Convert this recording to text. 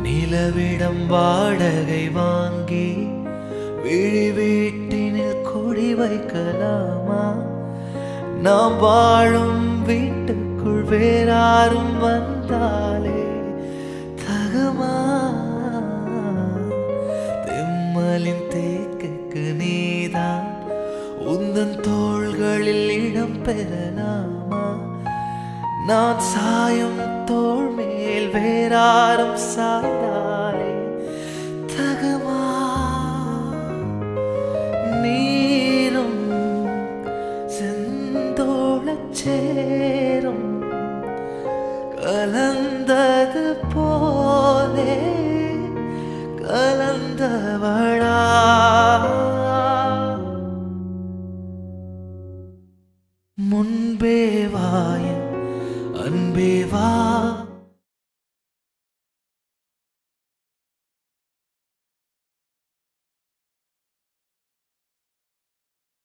நிலவிடம் வாடகை வாங்கி விழி வீட்டினில் குடி வைக்கலாமா நாம் வாழும் வீட்டுக்குள் வேறாரும் வந்தாலே தகமா தெம்மலின் தேக்குக்கு நீதான் உந்தன் தோள்களில் இடம் பெறலாமா நான் சாயும் தோள் மேல் வேறாரும் சா